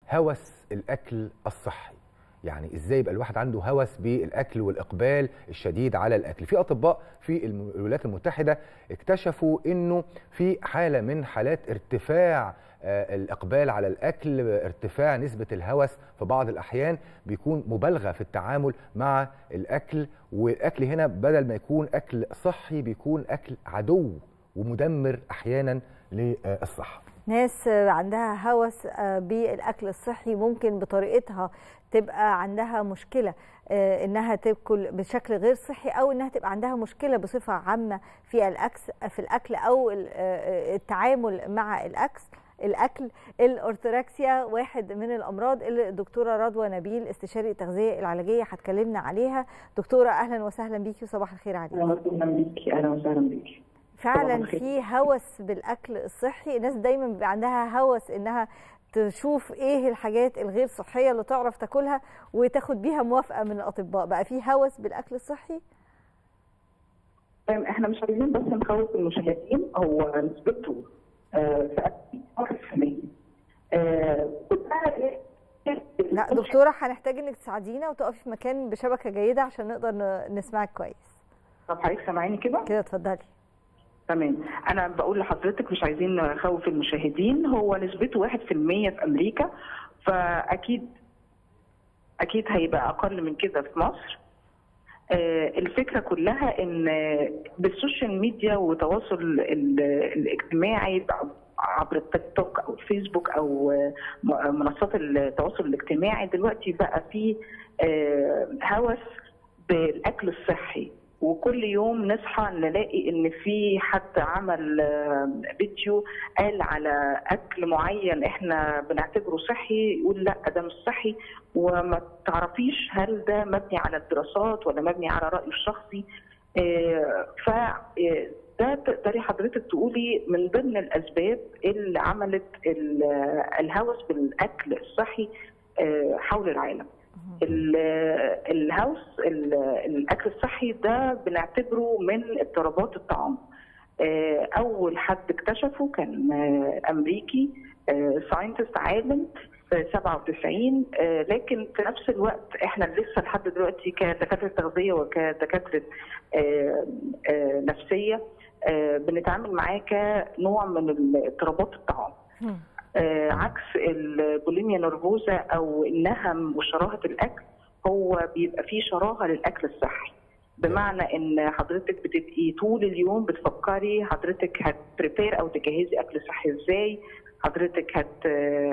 هوس الاكل الصحي يعني ازاي يبقى الواحد عنده هوس بالاكل والاقبال الشديد على الاكل في اطباء في الم- الولايات المتحده اكتشفوا انه في حاله من حالات ارتفاع آه، الاقبال على الاكل ارتفاع نسبه الهوس في بعض الاحيان بيكون مبالغه في التعامل مع الاكل والاكل هنا بدل ما يكون اكل صحي بيكون اكل عدو ومدمر احيانا للصحه ناس عندها هوس بالاكل الصحي ممكن بطريقتها تبقى عندها مشكله انها تاكل بشكل غير صحي او انها تبقى عندها مشكله بصفه عامه في الاكل في الاكل او التعامل مع الاكل الاكل الاورثوركسيا واحد من الامراض اللي الدكتوره رضوى نبيل استشاري التغذيه العلاجيه هتكلمنا عليها دكتوره اهلا وسهلا بيكي وصباح الخير عليكي اهلا وسهلا بيكي اهلا وسهلا بيكي فعلا في هوس بالاكل الصحي الناس دايما بيبقى عندها هوس انها تشوف ايه الحاجات الغير صحيه اللي تعرف تاكلها وتاخد بيها موافقه من الاطباء بقى في هوس بالاكل الصحي احنا مش عايزين بس نخوف المشاهدين هو نسبته آه في آه لا دكتوره هنحتاج انك تساعدينا وتقفي في مكان بشبكه جيده عشان نقدر نسمعك كويس طب حضرتك سامعيني كده؟ كده اتفضلي تمام انا بقول لحضرتك مش عايزين نخوف المشاهدين هو نسبته 1% في امريكا فاكيد اكيد هيبقى اقل من كده في مصر آه الفكره كلها ان بالسوشيال ميديا والتواصل الاجتماعي عبر التيك توك او الفيسبوك او منصات التواصل الاجتماعي دلوقتي بقى في آه هوس بالاكل الصحي وكل يوم نصحى نلاقي ان في حد عمل فيديو قال على اكل معين احنا بنعتبره صحي يقول لا ده مش صحي وما تعرفيش هل ده مبني على الدراسات ولا مبني على رايه الشخصي ف ده تقدري حضرتك تقولي من ضمن الاسباب اللي عملت الهوس بالاكل الصحي حول العالم. الهاوس الاكل الصحي ده بنعتبره من اضطرابات الطعام اول حد اكتشفه كان امريكي ساينتست عالم في 97 لكن في نفس الوقت احنا لسه لحد دلوقتي كدكاتره تغذيه وكدكاتره نفسيه بنتعامل معاه كنوع من اضطرابات الطعام. آه عكس البوليميا نرفوزا او النهم وشراهه الاكل هو بيبقى فيه شراهه للاكل الصحي بمعنى ان حضرتك بتبقي طول اليوم بتفكري حضرتك هتبريبير او تجهزي اكل صحي ازاي حضرتك هت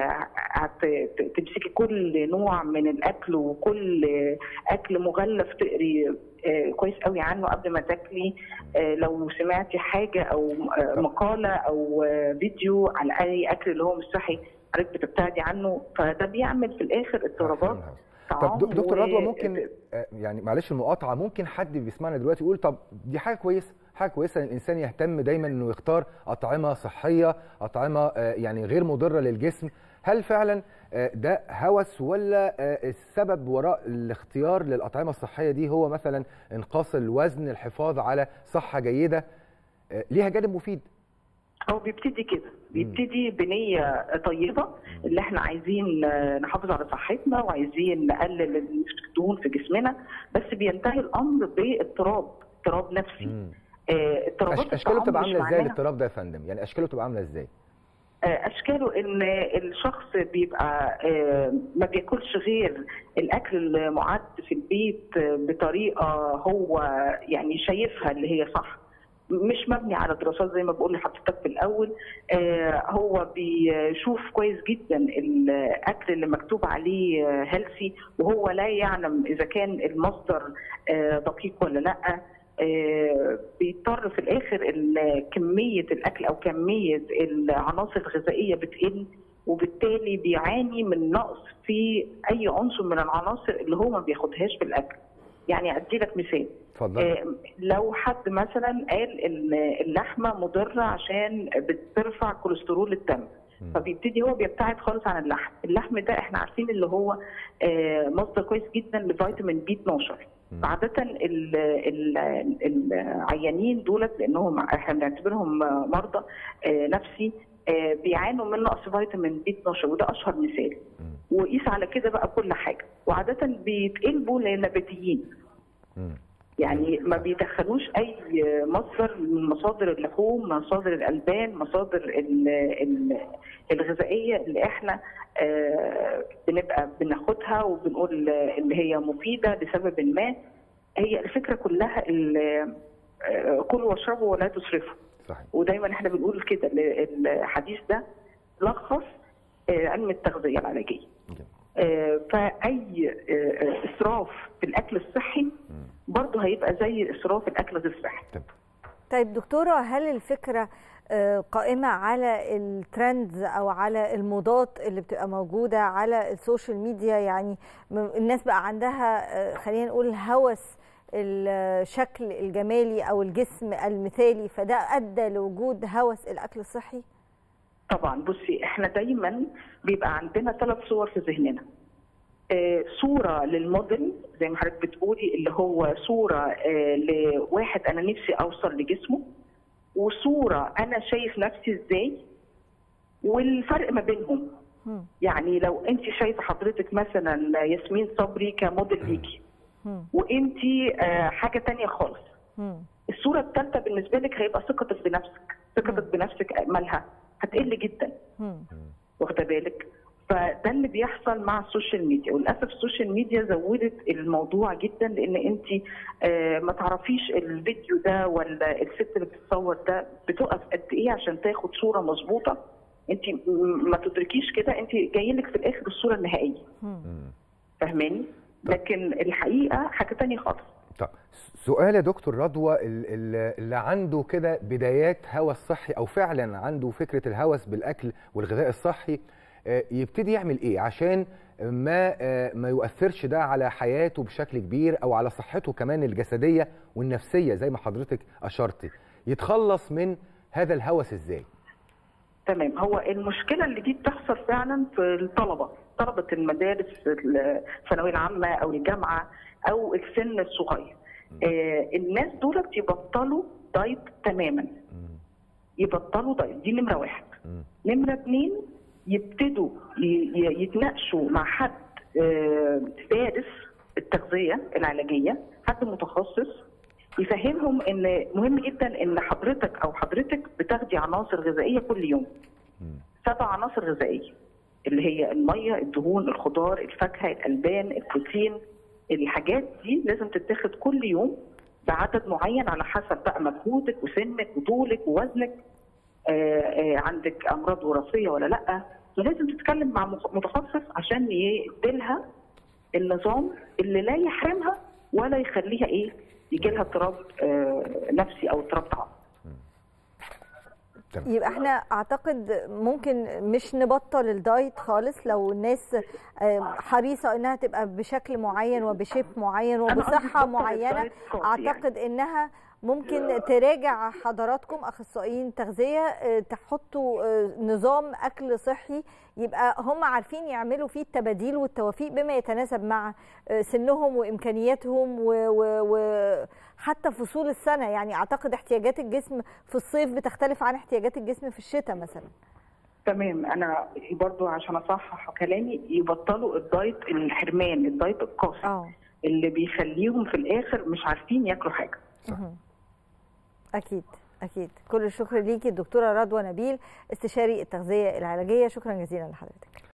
هتمسكي كل نوع من الاكل وكل اكل مغلف تقري كويس قوي عنه قبل ما تاكلي لو سمعتي حاجه او مقاله او فيديو على اي اكل اللي هو مش صحي حضرتك بتبتعدي عنه فده بيعمل في الاخر اضطرابات طب دكتور رضوى ممكن يعني معلش المقاطعه ممكن حد بيسمعنا دلوقتي يقول طب دي حاجه كويسه حاجه كويسه ان الانسان يهتم دايما انه يختار اطعمه صحيه اطعمه يعني غير مضره للجسم هل فعلا ده هوس ولا السبب وراء الاختيار للاطعمه الصحيه دي هو مثلا انقاص الوزن الحفاظ على صحه جيده ليها جانب مفيد هو بيبتدي كده بيبتدي بنيه طيبه اللي احنا عايزين نحافظ على صحتنا وعايزين نقلل نسبه الدهون في جسمنا بس بينتهي الامر باضطراب اضطراب نفسي اضطرابات اشكاله بتبقى عامله ازاي الاضطراب ده يا فندم يعني اشكاله بتبقى عامله ازاي اشكاله ان الشخص بيبقى ما بياكلش غير الاكل المعد في البيت بطريقه هو يعني شايفها اللي هي صح مش مبني على دراسات زي ما بقول لحضرتك في الاول هو بيشوف كويس جدا الاكل اللي مكتوب عليه هيلثي وهو لا يعلم اذا كان المصدر دقيق ولا لا بيضطر في الاخر ان كميه الاكل او كميه العناصر الغذائيه بتقل وبالتالي بيعاني من نقص في اي عنصر من العناصر اللي هو ما بياخدهاش في الاكل. يعني ادي لك مثال آه لو حد مثلا قال ان اللحمه مضره عشان بترفع كوليسترول الدم فبيبتدي هو بيبتعد خالص عن اللحم، اللحم ده احنا عارفين اللي هو آه مصدر كويس جدا لفيتامين بي 12 عادة العيانين دولت لانهم احنا بنعتبرهم مرضى آه نفسي آه، بيعانوا من نقص فيتامين بي 12 وده اشهر مثال وقيس على كده بقى كل حاجه وعاده بيتقلبوا لنباتيين مم. يعني ما بيدخلوش اي مصدر من مصادر اللحوم مصادر الالبان مصادر ال- ال- الغذائيه اللي احنا آه، بنبقى بناخدها وبنقول اللي هي مفيده لسبب ما هي الفكره كلها ال- آه، كلوا واشربوا ولا تسرفوا صحيح ودايما احنا بنقول كده ال- الحديث ده لخص آه، علم التغذيه العلاجيه جميل. آه، فاي آه، آه، اسراف في الاكل الصحي برضه هيبقى زي الاسراف في الاكل غير الصحي طب طيب دكتورة هل الفكرة آه، قائمة على الترندز أو على الموضات اللي بتبقى موجودة على السوشيال ميديا يعني م- الناس بقى عندها آه، خلينا نقول هوس الشكل الجمالي أو الجسم المثالي فده أدى لوجود هوس الأكل الصحي؟ طبعا بصي احنا دايما بيبقى عندنا ثلاث صور في ذهننا آه، صوره للموديل زي ما حضرتك بتقولي اللي هو صوره آه، لواحد انا نفسي اوصل لجسمه وصوره انا شايف نفسي ازاي والفرق ما بينهم مم. يعني لو انت شايفه حضرتك مثلا ياسمين صبري كموديل ليكي مم. وانت آه، حاجه تانية خالص مم. الصوره الثالثه بالنسبه لك هيبقى ثقتك بنفسك ثقتك بنفسك مالها هتقل جدا مم. واخده بالك فده اللي بيحصل مع السوشيال ميديا وللاسف السوشيال ميديا زودت الموضوع جدا لان انت آه، ما تعرفيش الفيديو ده ولا الست اللي بتتصور ده بتقف قد ايه عشان تاخد صوره مظبوطه انت م- ما تدركيش كده انت جاي لك في الاخر الصوره النهائيه مم. فاهماني لكن الحقيقه حاجه تانية خالص طب سؤال يا دكتور رضوى ال- ال- اللي عنده كده بدايات هوس صحي او فعلا عنده فكره الهوس بالاكل والغذاء الصحي آه، يبتدي يعمل ايه عشان ما آه، ما يؤثرش ده على حياته بشكل كبير او على صحته كمان الجسديه والنفسيه زي ما حضرتك اشرتي يتخلص من هذا الهوس ازاي تمام هو المشكله اللي دي بتحصل فعلا في الطلبه طلبه المدارس الثانويه العامه او الجامعه او السن الصغير آه الناس دول يبطلوا دايت تماما مم. يبطلوا دايت دي نمره واحد مم. نمره اتنين يبتدوا ي- ي- يتناقشوا مع حد آه، دارس التغذيه العلاجيه حد متخصص يفهمهم ان مهم جدا ان حضرتك او حضرتك بتاخدي عناصر غذائيه كل يوم مم. سبع عناصر غذائيه اللي هي الميه الدهون الخضار الفاكهه الالبان البروتين الحاجات دي لازم تتاخد كل يوم بعدد معين على حسب بقى مجهودك وسنك وطولك ووزنك آه، آه، عندك امراض وراثيه ولا لا فلازم تتكلم مع مخ- متخصص عشان يديلها النظام اللي لا يحرمها ولا يخليها ايه يجي لها اضطراب آه، نفسي او اضطراب طعام تمام يبقى احنا اعتقد ممكن مش نبطل الدايت خالص لو الناس آه، حريصه انها تبقى بشكل معين وبشيب معين أنا قصدي وبصحه تبطل معينه الدايت خالص يعني. اعتقد انها ممكن تراجع حضراتكم اخصائيين تغذيه آه، تحطوا آه، نظام اكل صحي يبقى هم عارفين يعملوا فيه التباديل والتوافيق بما يتناسب مع آه، سنهم وامكانياتهم وحتى فصول السنه يعني اعتقد احتياجات الجسم في الصيف بتختلف عن احتياجات الجسم في الشتاء مثلا تمام انا برضو عشان اصحح كلامي يبطلوا الدايت الحرمان الدايت القاسي اه اللي بيخليهم في الاخر مش عارفين ياكلوا حاجه مهم. اكيد اكيد كل الشكر ليكي الدكتوره رضوى نبيل استشاري التغذيه العلاجيه شكرا جزيلا لحضرتك